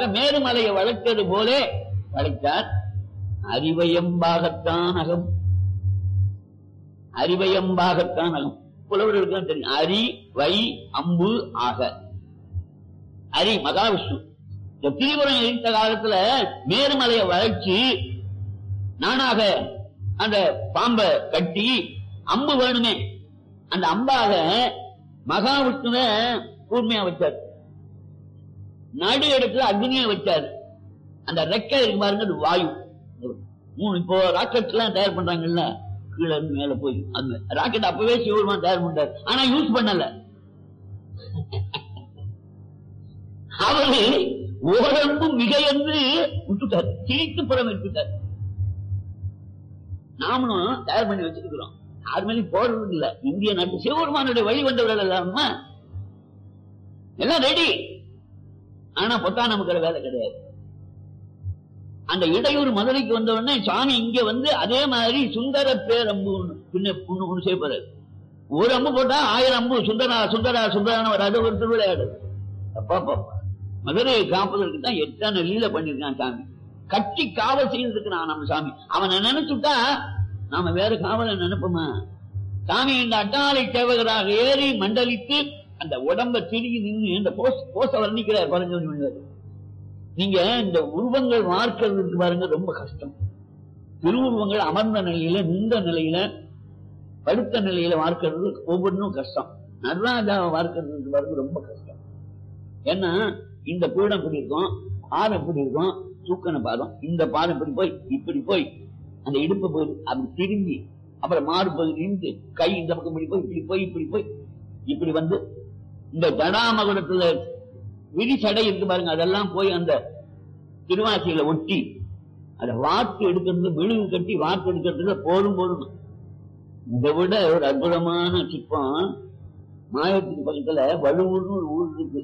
செய்வதற்காக மேருமலையை வளர்த்தது போலே வளைத்தார் அறிவயம்பாகத்தான் அகம் அறிவயம்பாகத்தான் அகம் புலவர்களுக்கு தெரியும் அரி வை அம்பு ஆக அரி மகாவிஷ்ணு இந்த திரிபுரம் எரித்த காலத்துல மேருமலையை வளைச்சு நானாக அந்த பாம்பை கட்டி அம்பு வேணுமே அந்த அம்பாக மகாவிஷ்ணுவ கூர்மையா வச்சார் நடு இடத்துல அக்னியா வச்சார் அந்த ரெக்கை இருக்கு பாருங்க அது வாயு மூணு இப்போ ராக்கெட் எல்லாம் தயார் பண்றாங்கல்ல கீழே இருந்து மேல போய் அந்த ராக்கெட் அப்பவே சிவருமான் தயார் பண்றாரு ஆனா யூஸ் பண்ணல அவரு ஓரம்பு மிக என்று விட்டுட்டார் திணித்து புறம் விட்டுட்டார் நாமளும் தயார் பண்ணி வச்சிருக்கிறோம் யார் மேலேயும் போடுறது இல்ல இந்திய நாட்டு சிவபெருமானுடைய வழி வந்தவர்கள் எல்லாருமா எல்லாம் ரெடி ஆனா பொத்தா நமக்கு வேலை கிடையாது அந்த இடையூர் மதுரைக்கு வந்த உடனே சாமி இங்க வந்து அதே மாதிரி சுந்தர பேரம்பு ஒண்ணு பின்ன ஒண்ணு ஒண்ணு செய்யப்படுறாரு ஒரு அம்பு போட்டா ஆயிரம் அம்பு சுந்தரா சுந்தரா சுந்தரான ஒரு அது ஒரு திருவிளையாடு அப்பா பாப்பா மதுரையை காப்பதற்கு தான் எத்தனை லீல பண்ணிருக்கான் சாமி கட்டி காவல் செய்திருக்கிறான் நம்ம சாமி அவனை நினைச்சுட்டா நாம வேற காவலை நினைப்போமா சாமி இந்த அட்டாளை சேவகராக ஏறி மண்டலித்து அந்த உடம்ப திருகி நின்று இந்த போஸ் போஸ வர்ணிக்கிறார் பரஞ்சோதி மனிதர் நீங்க இந்த உருவங்கள் வார்க்கிறதுக்கு பாருங்க ரொம்ப கஷ்டம் திருவுருவங்கள் அமர்ந்த நிலையில நின்ற நிலையில படுத்த நிலையில வார்க்கிறது ஒவ்வொன்றும் கஷ்டம் நடராஜாவை வார்க்கிறதுக்கு பாருங்க ரொம்ப கஷ்டம் ஏன்னா இந்த பீடம் இப்படி இருக்கும் பாதம் இப்படி இருக்கும் தூக்கன பாதம் இந்த பாதம் இப்படி போய் இப்படி போய் அந்த இடுப்பு போய் அப்படி திரும்பி அப்புறம் மாறு பகுதி இருந்து கை இந்த பக்கம் இப்படி போய் இப்படி போய் இப்படி போய் இப்படி வந்து இந்த ஜடாமகுடத்துல விரி சடை இருக்கு பாருங்க அதெல்லாம் போய் அந்த திருவாசியில ஒட்டி அதை வாக்கு எடுக்கிறது விழுவு கட்டி வாக்கு எடுக்கிறதுல போதும் போதும் இதை விட ஒரு அற்புதமான சிற்பம் மாயத்துக்கு பக்கத்துல வலுவூர்னு ஒரு ஊர் இருக்கு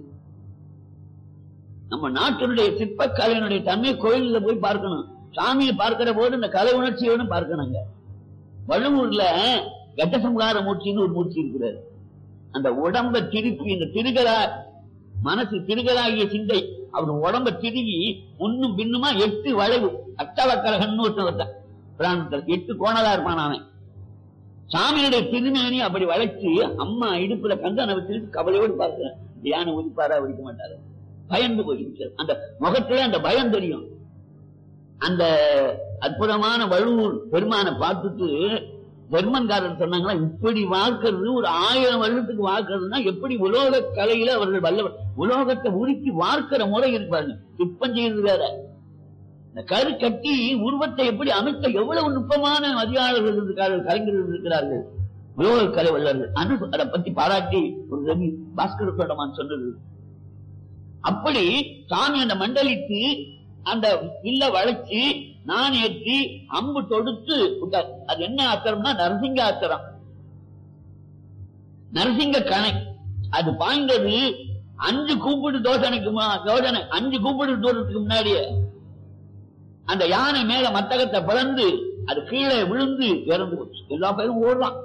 நம்ம நாட்டினுடைய சிற்பக்கலையினுடைய தன்மை கோயில்ல போய் பார்க்கணும் சாமியை பார்க்கிற போது இந்த கலை உணர்ச்சியோடு பார்க்கணுங்க வழுவூர்ல கட்டசம்கார மூர்த்தின்னு ஒரு மூர்த்தி இருக்கிறாரு அந்த உடம்ப திருப்பி இந்த திருகரா மனசு திருகராகிய சிந்தை அவர் உடம்ப திருகி முன்னும் பின்னுமா எட்டு வளைவு அட்டவக்கரகன்னு ஒருத்தன் பிராணத்தில் எட்டு கோணலா இருப்பான் அவன் சாமியுடைய திருமேனி அப்படி வளைச்சு அம்மா இடுப்புல கந்தனை வச்சுட்டு கவலையோடு பார்க்கிறேன் யானை ஒதுப்பாரா ஒழிக்க மாட்டாரு பயந்து போயிருக்கிறார் அந்த முகத்திலே அந்த பயம் தெரியும் அந்த அற்புதமான வழுவூர் பெருமானை பார்த்துட்டு ஜெர்மன்காரர் சொன்னாங்களா இப்படி வாக்குறது ஒரு ஆயிரம் வருடத்துக்கு வாக்குறதுன்னா எப்படி உலோக கலையில அவர்கள் வல்லவர் உலோகத்தை உருக்கி வார்க்கிற முறை இருப்பாங்க சிற்பம் செய்யறது வேற இந்த கரு கட்டி உருவத்தை எப்படி அமைத்த எவ்வளவு நுட்பமான அதிகாரர்கள் இருக்கிறார்கள் கலைஞர்கள் இருக்கிறார்கள் உலோக கலை வல்லர்கள் அனு அதை பத்தி பாராட்டி ஒரு ரவி பாஸ்கர சோடமான் சொன்னது அப்படி சாமி அந்த மண்டலித்து அந்த வில்ல வளைச்சு நான் ஏற்றி அம்பு தொடுத்து விட்டார் அது என்ன ஆத்திரம்னா நரசிங்க ஆத்திரம் நரசிங்க கணை அது பாய்ந்தது அஞ்சு கூப்பிடு தோசனைக்கு மு- தோசனை அஞ்சு கூப்பிடு தூரத்துக்கு முன்னாடியே அந்த யானை மேல மத்தகத்தை பிளந்து அது கீழே விழுந்து இறந்து போச்சு எல்லா பேரும் ஓடுறான்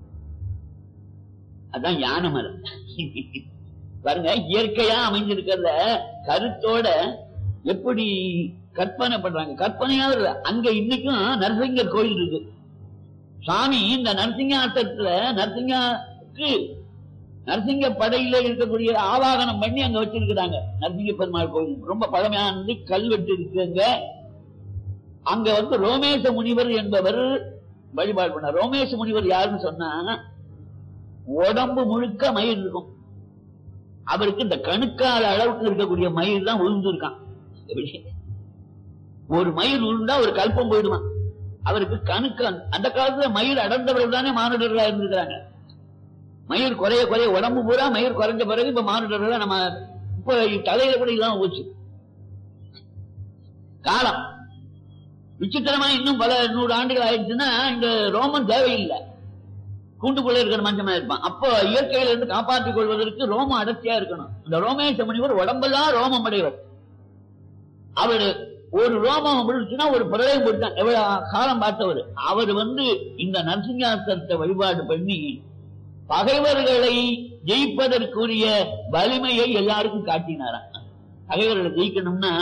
அதான் யானை மரம் பாருங்க இயற்கையா அமைஞ்சிருக்கிறத கருத்தோட எப்படி கற்பனை பண்றாங்க கற்பனையா இல்ல அங்க இன்னைக்கும் நரசிங்கர் கோயில் இருக்கு சாமி இந்த நரசிங்காசத்துல நரசிங்காக்கு நரசிங்க படையில இருக்கக்கூடிய ஆவாகனம் பண்ணி அங்க வச்சிருக்கிறாங்க நரசிங்க பெருமாள் கோயில் ரொம்ப பழமையானது கல்வெட்டு இருக்குங்க அங்க வந்து ரோமேச முனிவர் என்பவர் வழிபாடு பண்ணார் ரோமேச முனிவர் யாருன்னு சொன்னா உடம்பு முழுக்க மயிர் இருக்கும் அவருக்கு இந்த கணுக்கால அளவுக்கு இருக்கக்கூடிய மயிர் தான் விழுந்திருக்கான் ஒரு மயிர் உருண்டா ஒரு கல்பம் போயிடுமா அவருக்கு கணுக்கு அந்த காலத்துல மயிர் அடர்ந்தவர்கள் தானே மானுடர்களா இருந்திருக்கிறாங்க மயிர் குறைய குறைய உடம்பு பூரா மயிர் குறைஞ்ச பிறகு இப்ப மானுடர்களா நம்ம இப்ப தலையில கூட இல்லாம போச்சு காலம் விசித்திரமா இன்னும் பல நூறு ஆண்டுகள் ஆயிடுச்சுன்னா இந்த ரோமன் தேவையில்லை கூண்டுக்குள்ள இருக்கிற மஞ்சமா இருப்பான் அப்போ இயற்கையில இருந்து காப்பாற்றிக் கொள்வதற்கு ரோமம் அடர்த்தியா இருக்கணும் இந்த ரோமேச முனிவர் உடம்பெல்லாம் ரோமம் அடைவர் அவரு ஒரு ரோமம் விழுச்சுன்னா ஒரு பிரளயம் போட்டான் எவ்வளவு காலம் பார்த்தவர் அவர் வந்து இந்த நரசிங்காசனத்தை வழிபாடு பண்ணி பகைவர்களை ஜெயிப்பதற்குரிய வலிமையை எல்லாருக்கும் காட்டினாராம் பகைவர்களை ஜெயிக்கணும்னா